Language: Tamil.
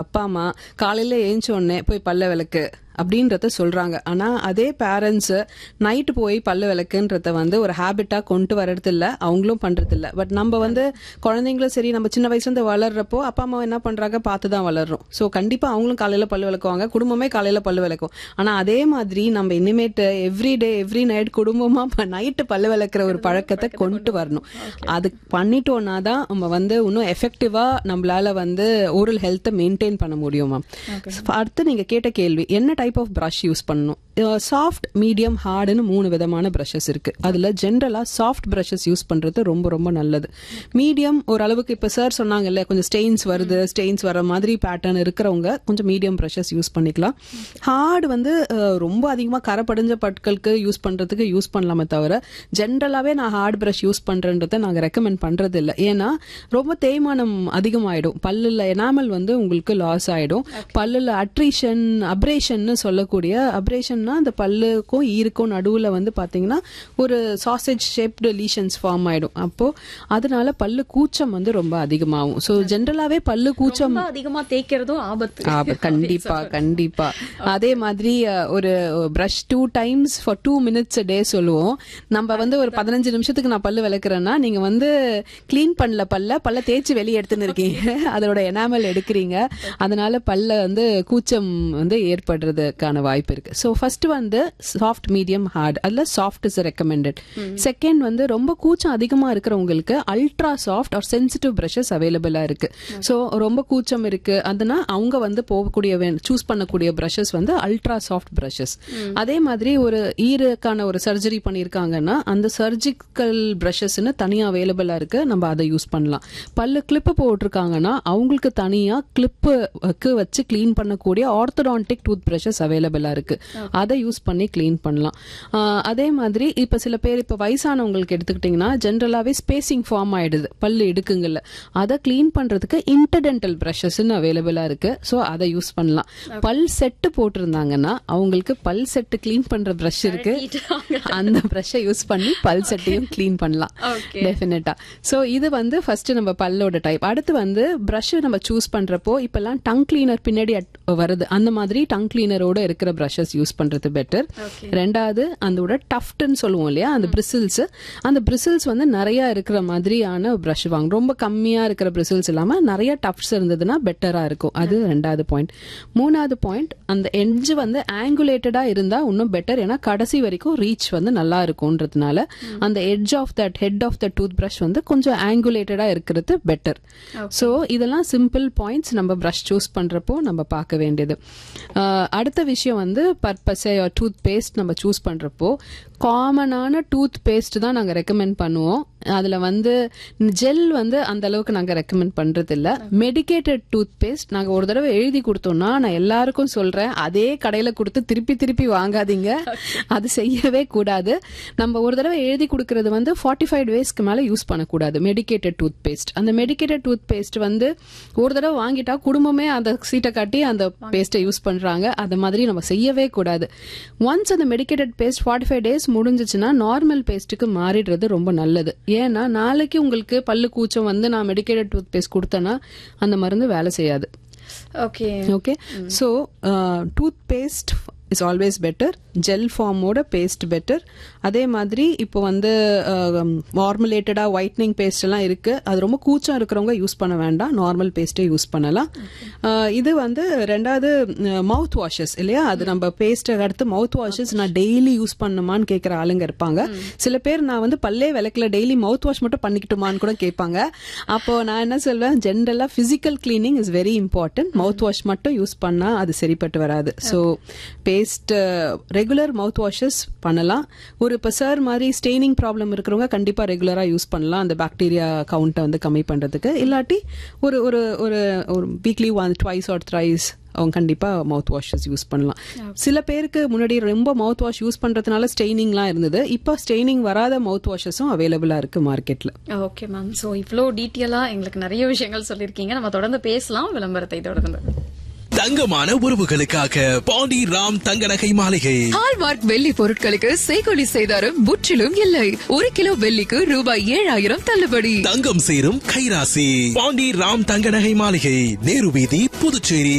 அப்பா அம்மா காலையில ஏஞ்ச உடனே போய் பல்ல விளக்கு அப்படின்றத சொல்றாங்க ஆனா அதே பேரண்ட்ஸ் நைட்டு போய் பல்லு விளக்குன்றத வந்து ஒரு ஹேபிட்டா கொண்டு வர்றது இல்ல அவங்களும் பண்றது இல்ல பட் நம்ம வந்து குழந்தைங்களும் சரி நம்ம சின்ன வயசுல இருந்து வளர்றப்போ அப்பா அம்மா என்ன பண்றாங்க பார்த்து தான் வளர்றோம் ஸோ கண்டிப்பா அவங்களும் காலையில பல்லு விளக்குவாங்க குடும்பமே காலையில பல்லு விளக்கும் ஆனா அதே மாதிரி நம்ம இனிமேட்டு எவ்ரி டே எவ்ரி நைட் குடும்பமா நைட்டு பல்லு விளக்குற ஒரு பழக்கத்தை கொண்டு வரணும் அது பண்ணிட்டோம்னா தான் நம்ம வந்து இன்னும் எஃபெக்டிவா நம்மளால வந்து ஓரல் ஹெல்த்தை மெயின்டைன் பண்ண முடியும் மேம் அடுத்து நீங்க கேட்ட கேள்வி என்ன டைப் ஆஃப் ப்ரஷ் யூஸ் பண்ணணும் சாஃப்ட் மீடியம் ஹார்டுன்னு மூணு விதமான ப்ரஷஸ் இருக்கு அதுல ஜென்ரலா சாஃப்ட் ப்ரஷஸ் யூஸ் பண்றது ரொம்ப ரொம்ப நல்லது மீடியம் ஓரளவுக்கு இப்ப சார் சொன்னாங்கல்ல கொஞ்சம் ஸ்டெயின்ஸ் வருது ஸ்டெயின்ஸ் வர மாதிரி பேட்டர்ன் இருக்கிறவங்க கொஞ்சம் மீடியம் ப்ரஷஸ் யூஸ் பண்ணிக்கலாம் ஹார்டு வந்து அஹ், ரொம்ப அதிகமா கரை படிஞ்ச பற்களுக்கு யூஸ் பண்றதுக்கு யூஸ் பண்ணலாமே தவிர ஜென்ரலாவே நான் ஹார்ட் ப்ரஷ் யூஸ் பண்றேன்றதை நாங்க ரெக்கமெண்ட் பண்றது இல்லை ஏன்னா ரொம்ப தேய்மானம் அதிகமாயிடும் பல்லுல எனாமல் வந்து உங்களுக்கு லாஸ் ஆயிடும் பல்லுல அட்ரிஷன் அப்ரேஷன்னு சொல்லக்கூடிய அப்ரேஷன்னா அந்த பல்லுக்கும் ஈருக்கும் நடுவுல வந்து பாத்தீங்கன்னா ஒரு சாசேஜ் ஷேப்டு லீஷன்ஸ் ஃபார்ம் ஆயிடும் அப்போ அதனால பல்லு கூச்சம் வந்து ரொம்ப அதிகமாகும் ஸோ ஜென்ரலாவே பல்லு கூச்சம் ரொம்ப அதிகமா தேய்க்கிறதும் ஆபத்து ஆப- கண்டிப்பா கண்டிப்பா அதே மாதிரி அஹ், ஒரு brush two times for two minutes day சொல்லுவோம் நம்ம வந்து ஒரு பதினஞ்சு நிமிஷத்துக்கு நான் பல்லு விளக்குறேன்னா நீங்க வந்து க்ளீன் பண்ணல பல்ல பல்ல தேய்ச்சி வெளியே எடுத்துன்னு இருக்கீங்க அதோட எனாமல் எடுக்கிறீங்க அதனால பல்ல வந்து கூச்சம் வந்து ஏற்படுறதுக்கான வாய்ப்பு இருக்கு ஸோ ஃபர்ஸ்ட் வந்து சாஃப்ட் மீடியம் ஹார்ட் அதுல சாஃப்ட் இஸ் ரெக்கமெண்டட் செகண்ட் வந்து ரொம்ப கூச்சம் அதிகமா இருக்கிறவங்களுக்கு ultra soft or sensitive brushes அவைலபிளா இருக்கு ஸோ ரொம்ப கூச்சம் இருக்கு அதுனா அவங்க வந்து போகக்கூடிய சூஸ் பண்ணக்கூடிய பிரஷஸ் வந்து அல்ட்ரா சாஃப்ட் பிரஷஸ் அதே மாதிரி ஒரு ஈருக்கான ஒரு சர்ஜரி பண்ணியிருக்காங்கன்னா அந்த சர்ஜிக்கல் பிரஷஸ்னு தனியா அவைலபிளா இருக்கு நம்ம அதை யூஸ் பண்ணலாம் பல்லு கிளிப்பு போட்டிருக்காங்கன்னா அவங்களுக்கு தனியா கிளிப்புக்கு வச்சு க்ளீன் பண்ணக்கூடிய ஆர்த்தடான்டிக் டூத் பிரஷஸ் அவைலபிளா இருக்கு அதை யூஸ் பண்ணி க்ளீன் பண்ணலாம் ஆஹ் அதே மாதிரி இப்ப சில பேர் இப்ப வயசானவங்களுக்கு எடுத்துக்கிட்டீங்கன்னா ஜென்ரலாவே ஸ்பேசிங் ஃபார்ம் ஆயிடுது பல்லு இடுக்குங்கல்ல அதை க்ளீன் பண்றதுக்கு இன்டர்டென்டல் பிரஷஸ்ன்னு அவைலபிளா இருக்கு ஸோ அதை யூஸ் பண்ணலாம் பல் செட்டு போட்டிருந்தாங்கன்னா அவங்களுக்கு பல் செட்டு க்ளீன் பண்ற பிரஷ் இருக்கு அந்த பிரஷ்ஷை யூஸ் பண்ணி பல் செட்டையும் க்ளீன் பண்ணலாம் Okay. டெஃபினட்டா ஸோ இது வந்து ஃபர்ஸ்ட் நம்ம பல்லோட டைப் அடுத்து வந்து ப்ரஷ் நம்ம சூஸ் பண்றப்போ இப்பெல்லாம் டங் கிளீனர் பின்னாடி at- வருது அந்த மாதிரி டங் கிளீனரோட இருக்கிற ப்ரஷஸ் யூஸ் பண்றது பெட்டர் ரெண்டாவது அதோட டஃப்ட்னு சொல்லுவோம் இல்லையா அந்த பிரிசில்ஸ் அந்த பிரிசில்ஸ் வந்து நிறைய இருக்கிற மாதிரியான ப்ரஷ் வாங்க ரொம்ப கம்மியா இருக்கிற பிரிசில்ஸ் இல்லாம நிறைய டஃப்ட்ஸ் இருந்ததுன்னா பெட்டரா இருக்கும் அது ரெண்டாவது பாயிண்ட் மூணாவது பாயிண்ட் அந்த எட்ஜ் வந்து ஆங்குலேட்டடா இருந்தா இன்னும் பெட்டர் ஏன்னா கடைசி வரைக்கும் ரீச் வந்து நல்லா இருக்கும்ன்றதுனால அந்த edge of that head of the toothbrush வந்து கொஞ்சம் ஆங்குலேட்டடா இருக்கிறது பெட்டர் ஸோ இதெல்லாம் சிம்பிள் பாயிண்ட்ஸ் நம்ம பிரஷ் சூஸ் பண்றப்போ நம்ம பார்க்க வேண்டியது ஆஹ் அடுத்த விஷயம் வந்து பர்பஸே டூத் பேஸ்ட் நம்ம சூஸ் பண்றப்போ காமனான டூத் பேஸ்ட் தான் நாங்க ரெக்கமெண்ட் பண்ணுவோம் அதுல வந்து ஜெல் வந்து அந்த அளவுக்கு நாங்க ரெக்கமெண்ட் பண்றது இல்ல மெடிக்கேட்டட் டூத் பேஸ்ட் நாங்க ஒரு தடவை எழுதி கொடுத்தோம்னா நான் எல்லாருக்கும் சொல்றேன் அதே கடையில கொடுத்து திருப்பி திருப்பி வாங்காதீங்க அது செய்யவே கூடாது நம்ம ஒரு தடவை எழுதி கொடுக்கறது வந்து ஃபார்ட்டி ஃபைவ் டேஸ்க்கு மேல யூஸ் பண்ணக்கூடாது மெடிக்கேட்டட் டூத் பேஸ்ட் அந்த மெடிக்கேட்டட் டூத் பேஸ்ட் வந்து ஒரு தடவை வாங்கிட்டா குடும்பமே அந்த சீட்டை காட்டி அந்த பேஸ்ட்டை யூஸ் பண்றாங்க அது மாதிரி நம்ம செய்யவே கூடாது ஒன்ஸ் அந்த medicated paste forty five days முடிஞ்சிச்சுன்னா நார்மல் பேஸ்ட்டுக்கு மாறிடுறது ரொம்ப நல்லது ஏன்னா நாளைக்கு உங்களுக்கு பல்லு கூச்சம் வந்து நான் மெடிக்கேட்டட் டூத் பேஸ்ட் கொடுத்தேன்னா அந்த மருந்து வேலை செய்யாது okay okay so tooth paste is always better gel ஃபார்மோட பேஸ்ட் பெட்டர் அதே மாதிரி இப்போ வந்து ஃபார்முலேட்டடா ஒயிட்னிங் பேஸ்ட் எல்லாம் இருக்கு அது ரொம்ப கூச்சம் இருக்கிறவங்க யூஸ் பண்ண வேண்டாம் நார்மல் பேஸ்ட்டே யூஸ் பண்ணலாம் அஹ், இது வந்து ரெண்டாவது மவுத் வாஷஸ் இல்லையா அது நம்ம பேஸ்ட்டை அடுத்து மவுத் வாஷஸ் நான் டெய்லி யூஸ் பண்ணுமான்னு கேட்குற ஆளுங்க இருப்பாங்க சில பேர் நான் வந்து பல்லே விளக்கல டெய்லி மவுத் வாஷ் மட்டும் பண்ணிக்கிட்டுமான்னு கூட கேட்பாங்க அப்போ நான் என்ன சொல்வேன் ஜென்ரலா physical cleaning is very important mouth wash மட்டும் யூஸ் பண்ணா அது சரிப்பட்டு வராது so paste regular mouth washes பண்ணலாம் ஒரு இப்போ சார் மாதிரி ஸ்டெய்னிங் ப்ராப்ளம் இருக்கிறவங்க கண்டிப்பா ரெகுலரா யூஸ் பண்ணலாம் அந்த பாக்டீரியா கவுண்ட்டை வந்து கம்மி பண்றதுக்கு இல்லாட்டி ஒரு ஒரு ஒரு ஒரு weekly one twice or thrice அவங்க கண்டிப்பா மவுத் வாஷஸ் யூஸ் பண்ணலாம் சில பேருக்கு முன்னாடி ரொம்ப மவுத் வாஷ் யூஸ் பண்றதுனால ஸ்டெய்னிங்லாம் இருந்தது இப்போ ஸ்டெய்னிங் வராத மவுத் வாஷஸும் அவைலபிளா இருக்கு மார்க்கெட்ல ஓகே மேம் ஸோ இவ்வளோ டீட்டெயிலா எங்களுக்கு நிறைய விஷயங்கள் சொல்லியிருக்கீங்க நம்ம தொடர்ந்து பேசலாம் விளம்பரத்தை தொடர்ந்து தங்கமான உறவுகளுக்காக பாண்டி ராம் தங்க நகை மாளிகை ஹால்மார்க் வெள்ளி பொருட்களுக்கு செய்கொலி செய்தாரும் முற்றிலும் இல்லை ஒரு கிலோ வெள்ளிக்கு ரூபாய் ஏழாயிரம் தள்ளுபடி தங்கம் சேரும் கைராசி பாண்டி ராம் தங்க நகை மாளிகை நேரு வீதி புதுச்சேரி